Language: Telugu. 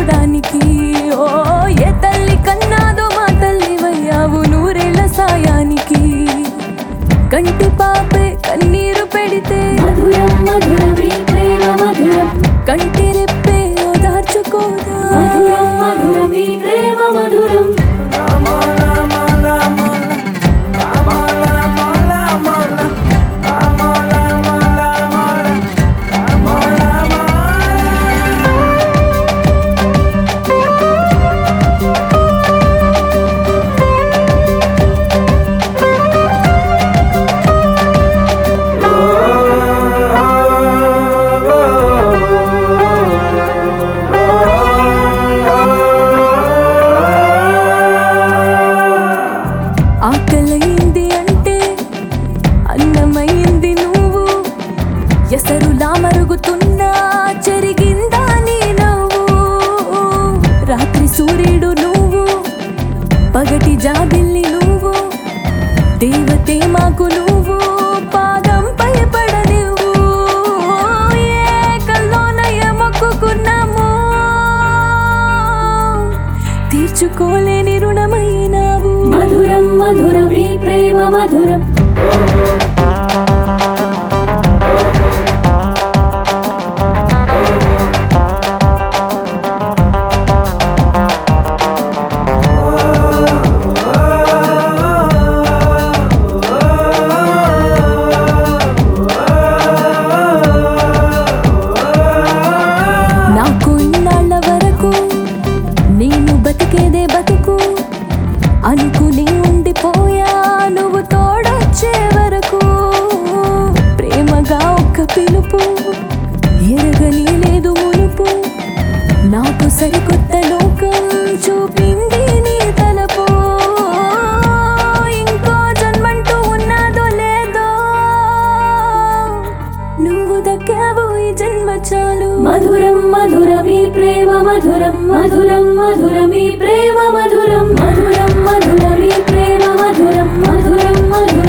దాచుకోవడానికి ఓ ఏ తల్లి కన్నాదో మా తల్లి వయ్యావు నూరేళ్ల సాయానికి కంటి పాపే కన్నీరు పెడితే మధురం మధురం ఈ ప్రేమ మధురం కంటి రెప్పే ఓదార్చుకోదా మధురం మధురం ఈ ప్రేమ మధురం ఆకలైంది అంటే అన్నమైంది నువ్వు ఎసరులా మరుగుతున్నా చెరిగిందా నీ నవ్వు రాత్రి సూర్యుడు నువ్వు పగటి జాబిల్లి నువ్వు దేవతే మాకు నువ్వు పాదంపై పడ నువ్వు ఏ కల్లోనయ మొక్కుకున్నాము తీర్చుకోలేని రుణమైనావు మధురం మధురం ఈ ప్రేమ మధురం నాకు ఇన్నాళ్ళ వరకు నేను బతికేదే బతుకు అనుకుని ఉండిపోయా నువ్వు తోడొచ్చే వరకు ప్రేమగా ఒక్క పిలుపు ఎరగని లేదు మునుపు నాకు సరికొత్త లోకం చూపింది నీ తలపు ఇంకో జన్మంటూ ఉన్నదో లేదో నువ్వు దక్కావు ఈ జన్మ చాలు మధురం మధురం ఈ ప్రేమ మధురం మధురం మధురం ఈ ప్రేమ మధురం మధురం మధురం ఈ ప్రేమ మధురం మధురం మధురం